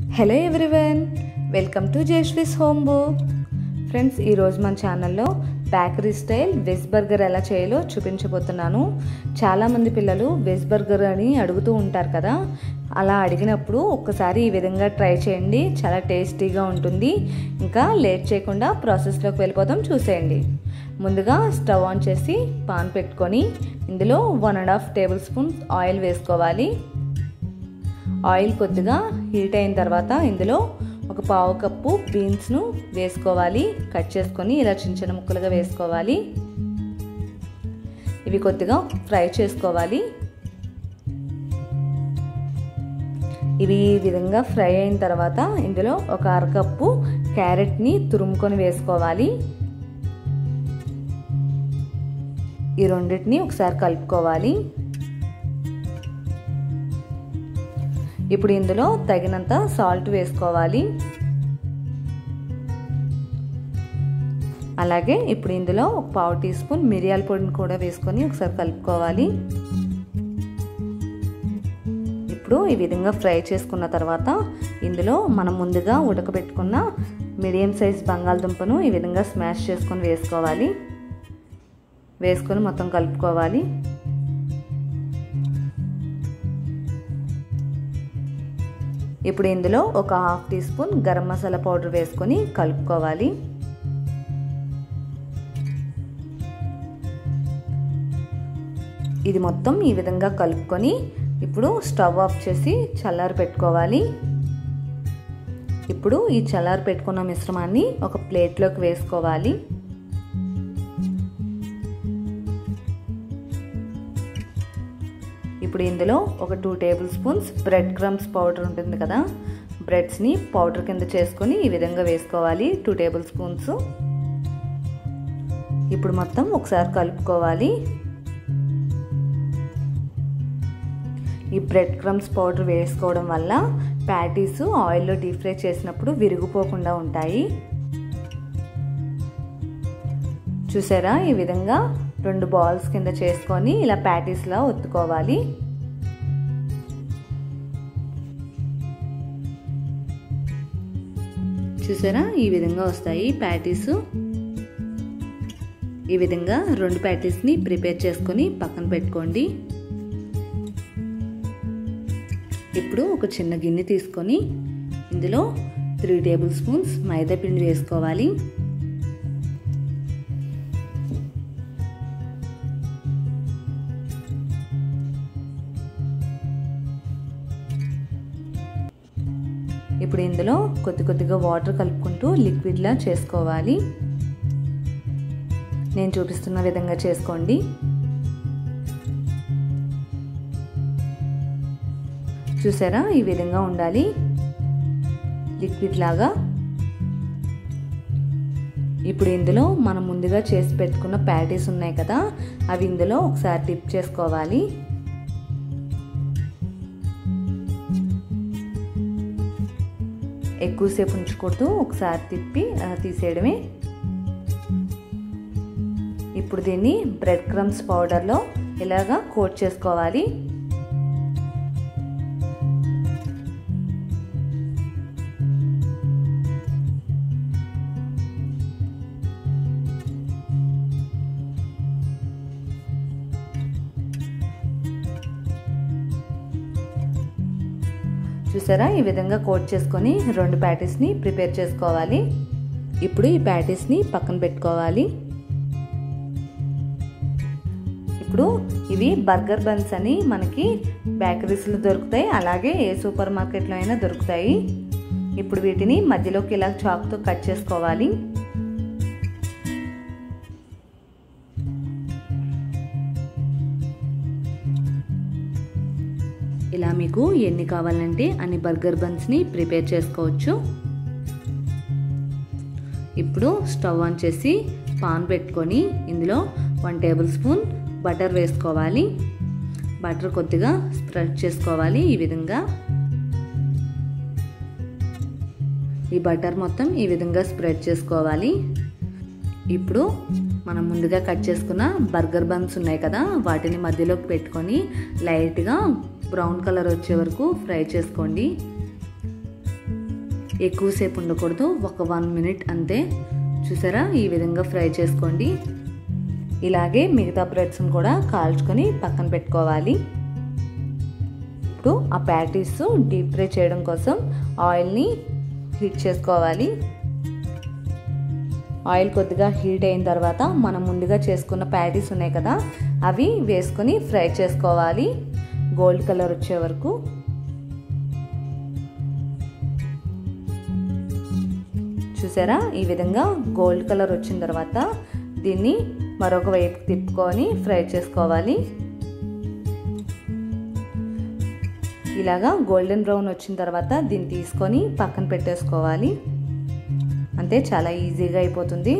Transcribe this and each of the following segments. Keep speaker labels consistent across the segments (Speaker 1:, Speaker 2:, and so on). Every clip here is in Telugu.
Speaker 1: హలో ఎవ్రీవన్ వెల్కమ్ టు జేష్విస్ హోమ్ బుక్ ఫ్రెండ్స్ ఈరోజు మన ఛానల్లో బేకరీ స్టైల్ వెజ్ బర్గర్ ఎలా చేయాలో చూపించబోతున్నాను చాలామంది పిల్లలు వెజ్ బర్గర్ అని అడుగుతూ ఉంటారు కదా అలా అడిగినప్పుడు ఒక్కసారి ఈ విధంగా ట్రై చేయండి చాలా టేస్టీగా ఉంటుంది ఇంకా లేట్ చేయకుండా ప్రాసెస్లోకి వెళ్ళిపోదాం చూసేయండి ముందుగా స్టవ్ ఆన్ చేసి పాన్ పెట్టుకొని ఇందులో one and half tablespoons oil వేసుకోవాలి ఆయిల్ కొద్దిగా హీట్ అయిన తర్వాత ఇందులో ఒక పావు కప్పు బీన్స్ను వేసుకోవాలి కట్ చేసుకొని ఇలా చిన్న చిన్న ముక్కలుగా వేసుకోవాలి ఇవి కొద్దిగా ఫ్రై చేసుకోవాలి ఇవి ఈ విధంగా ఫ్రై అయిన తర్వాత ఇందులో ఒక అరకప్పు క్యారెట్ని తురుముకొని వేసుకోవాలి ఈ రెండింటిని ఒకసారి కలుపుకోవాలి ఇప్పుడు ఇందులో తగినంత సాల్ట్ వేసుకోవాలి అలాగే ఇప్పుడు ఇందులో ఒక పావు టీ స్పూన్ మిరియాల పొడిని కూడా వేసుకొని ఒకసారి కలుపుకోవాలి ఇప్పుడు ఈ విధంగా ఫ్రై చేసుకున్న తర్వాత ఇందులో మనం ముందుగా ఉడకబెట్టుకున్న మీడియం సైజ్ బంగాళదుంపను ఈ విధంగా స్మాష్ చేసుకొని వేసుకోవాలి వేసుకొని మొత్తం కలుపుకోవాలి ఇప్పుడు ఇందులో ఒక half teaspoon garam masala powder వేసుకొని కలుపుకోవాలి ఇది మొత్తం ఈ విధంగా కలుపుకొని ఇప్పుడు స్టవ్ ఆఫ్ చేసి చల్లారి పెట్టుకోవాలి ఇప్పుడు ఈ చల్లారి పెట్టుకున్న మిశ్రమాన్ని ఒక ప్లేట్లోకి వేసుకోవాలి ఇప్పుడు ఇందులో ఒక two tablespoons bread crumbs powder ఉంటుంది కదా బ్రెడ్స్ని పౌడర్ కింద చేసుకొని ఈ విధంగా వేసుకోవాలి టూ టేబుల్ స్పూన్స్ ఇప్పుడు మొత్తం ఒకసారి కలుపుకోవాలి ఈ బ్రెడ్ క్రమ్స్ పౌడర్ వేసుకోవడం వల్ల ప్యాటీస్ ఆయిల్లో డీప్ ఫ్రై చేసినప్పుడు విరిగిపోకుండా ఉంటాయి చూసారా ఈ విధంగా రెండు బాల్స్ కింద చేసుకొని ఇలా ప్యాటీస్లా ఒత్తుకోవాలి చూసారా ఈ విధంగా వస్తాయి ప్యాటీస్ ఈ విధంగా రెండు ప్యాటీస్ని ప్రిపేర్ చేసుకొని పక్కన పెట్టుకోండి ఇప్పుడు ఒక చిన్న గిన్నె తీసుకొని ఇందులో త్రీ టేబుల్ స్పూన్స్ మైదా పిండి వేసుకోవాలి ఇప్పుడు ఇందులో కొద్ది కొద్దిగా వాటర్ కలుపుకుంటూ లిక్విడ్లా చేసుకోవాలి నేను చూపిస్తున్న విధంగా చేసుకోండి చూసారా ఈ విధంగా ఉండాలి లిక్విడ్ లాగా ఇప్పుడు ఇందులో మనం ముందుగా చేసి పెట్టుకున్న ప్యాటీస్ ఉన్నాయి కదా అవి ఇందులో ఒకసారి డిప్ చేసుకోవాలి ఎక్కువసేపు ఉంచకూడదు ఒకసారి తిప్పి తీసేయడమే ఇప్పుడు దీన్ని బ్రెడ్ క్రమ్స్ పౌడర్లో ఇలాగా కోట్ చేసుకోవాలి చూసారా ఈ విధంగా కోట్ చేసుకొని రెండు ప్యాటీస్ని ప్రిపేర్ చేసుకోవాలి ఇప్పుడు ఈ ప్యాటీస్ని పక్కన పెట్టుకోవాలి ఇప్పుడు ఇవి బర్గర్ బన్స్ అని మనకి బేకరీస్లో దొరుకుతాయి అలాగే ఏ సూపర్ మార్కెట్లో అయినా దొరుకుతాయి ఇప్పుడు వీటిని మధ్యలోకి ఇలా చాక్తో కట్ చేసుకోవాలి ఇలా మీకు ఎన్ని కావాలంటే అన్ని బర్గర్ బన్స్ని ప్రిపేర్ చేసుకోవచ్చు ఇప్పుడు స్టవ్ ఆన్ చేసి పాన్ పెట్టుకొని ఇందులో వన్ టేబుల్ స్పూన్ బటర్ వేసుకోవాలి బటర్ కొద్దిగా స్ప్రెడ్ చేసుకోవాలి ఈ విధంగా ఈ బటర్ మొత్తం ఈ విధంగా స్ప్రెడ్ చేసుకోవాలి ఇప్పుడు మనం ముందుగా కట్ చేసుకున్న బర్గర్ బన్స్ ఉన్నాయి కదా వాటిని మధ్యలోకి పెట్టుకొని లైట్గా బ్రౌన్ కలర్ వచ్చే వరకు ఫ్రై చేసుకోండి ఎక్కువసేపు ఉండకూడదు ఒక వన్ మినిట్ అంతే చూసారా ఈ విధంగా ఫ్రై చేసుకోండి ఇలాగే మిగతా బ్రెడ్స్ని కూడా కాల్చుకొని పక్కన పెట్టుకోవాలి ఇప్పుడు ఆ ప్యాటీస్ డీప్ ఫ్రై చేయడం కోసం ఆయిల్ని హీట్ చేసుకోవాలి ఆయిల్ కొద్దిగా హీట్ అయిన తర్వాత మనం ముందుగా చేసుకున్న ప్యాటీస్ ఉన్నాయి కదా అవి వేసుకొని ఫ్రై చేసుకోవాలి గోల్డ్ కలర్ వచ్చే వరకు చూసారా ఈ విధంగా గోల్డ్ కలర్ వచ్చిన తర్వాత దీన్ని మరొక వైపు తిప్పుకొని ఫ్రై చేసుకోవాలి ఇలాగా గోల్డెన్ బ్రౌన్ వచ్చిన తర్వాత దీన్ని తీసుకొని పక్కన పెట్టేసుకోవాలి అంతే చాలా ఈజీగా అయిపోతుంది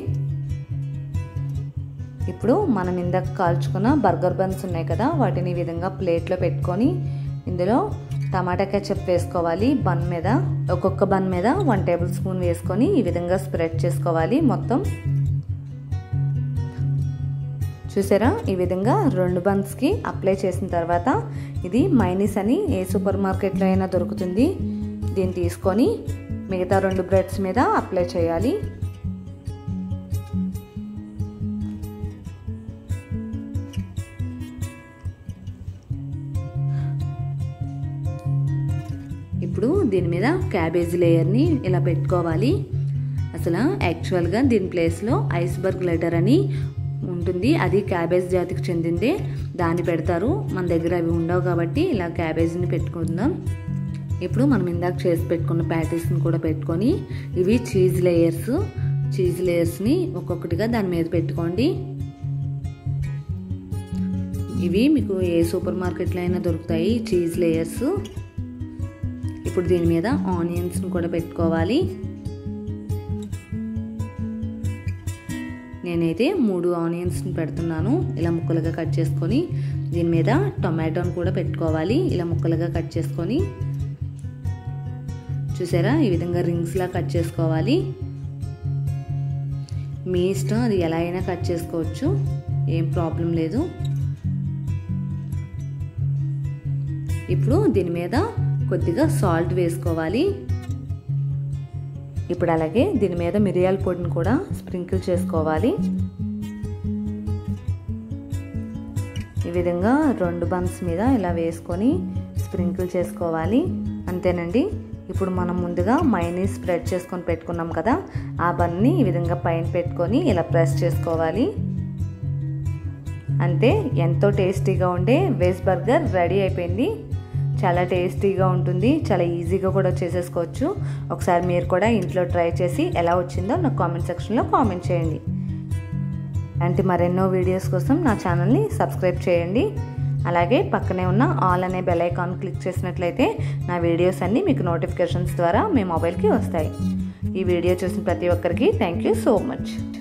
Speaker 1: ఇప్పుడు మనం ఇందాక కాల్చుకున్న బర్గర్ బన్స్ ఉన్నాయి కదా వాటిని ఈ విధంగా ప్లేట్లో పెట్టుకొని ఇందులో టమాటా కెచప్ వేసుకోవాలి బన్ మీద ఒక్కొక్క బన్ మీద వన్ టేబుల్ స్పూన్ వేసుకొని ఈ విధంగా స్ప్రెడ్ చేసుకోవాలి మొత్తం చూసారా ఈ విధంగా రెండు బన్స్కి అప్లై చేసిన తర్వాత ఇది మైనీస్ అని ఏ సూపర్ మార్కెట్లో అయినా దొరుకుతుంది దీన్ని తీసుకొని మిగతా రెండు బ్రెడ్స్ మీద అప్లై చేయాలి ఇప్పుడు దీని మీద క్యాబేజీ లేయర్ని ఇలా పెట్టుకోవాలి అసలు యాక్చువల్గా దీని ప్లేస్లో ఐస్బర్గ్ లెటర్ అని ఉంటుంది అది క్యాబేజ్ జాతికి చెందిందే దాన్ని పెడతారు మన దగ్గర అవి ఉండవు కాబట్టి ఇలా క్యాబేజీని పెట్టుకుందాం ఇప్పుడు మనం ఇందాక చేసి పెట్టుకున్న ప్యాటీస్ని కూడా పెట్టుకొని ఇవి చీజ్ లేయర్స్ చీజ్ లేయర్స్ని ఒక్కొక్కటిగా దాని మీద పెట్టుకోండి ఇవి మీకు ఏ సూపర్ మార్కెట్లో అయినా దొరుకుతాయి చీజ్ లేయర్స్ ఇప్పుడు దీని మీద ఆనియన్స్ని కూడా పెట్టుకోవాలి నేనైతే మూడు ఆనియన్స్ని పెడుతున్నాను ఇలా ముక్కలుగా కట్ చేసుకొని దీని మీద టొమాటోని కూడా పెట్టుకోవాలి ఇలా ముక్కలుగా కట్ చేసుకొని చూసారా ఈ విధంగా రింగ్స్లా కట్ చేసుకోవాలి మీ ఇష్టం అది ఎలా అయినా కట్ చేసుకోవచ్చు ఏం ప్రాబ్లం లేదు ఇప్పుడు దీని మీద కొద్దిగా సాల్ట్ వేసుకోవాలి ఇప్పుడు అలాగే దీని మీద మిరియాల పొడిని కూడా స్ప్రింకిల్ చేసుకోవాలి ఈ విధంగా రెండు బన్స్ మీద ఇలా వేసుకొని స్ప్రింకిల్ చేసుకోవాలి అంతేనండి ఇప్పుడు మనం ముందుగా మైనీ స్ప్రెడ్ చేసుకొని పెట్టుకున్నాం కదా ఆ బన్ని ఈ విధంగా పైన పెట్టుకొని ఇలా ప్రెస్ చేసుకోవాలి అంతే ఎంతో టేస్టీగా ఉండే వెజ్ బర్గర్ రెడీ అయిపోయింది చాలా టేస్టీగా ఉంటుంది చాలా ఈజీగా కూడా చేసేసుకోవచ్చు ఒకసారి మీరు కూడా ఇంట్లో ట్రై చేసి ఎలా వచ్చిందో నాకు కామెంట్ సెక్షన్లో కామెంట్ చేయండి అలాంటి మరెన్నో వీడియోస్ కోసం నా ఛానల్ని సబ్స్క్రైబ్ చేయండి అలాగే పక్కనే ఉన్న ఆల్ అనే బెల్ ఐకాన్ క్లిక్ చేసినట్లయితే నా వీడియోస్ అన్నీ మీకు నోటిఫికేషన్స్ ద్వారా మీ మొబైల్కి వస్తాయి ఈ వీడియో చూసిన ప్రతి ఒక్కరికి థ్యాంక్ యూ సో మచ్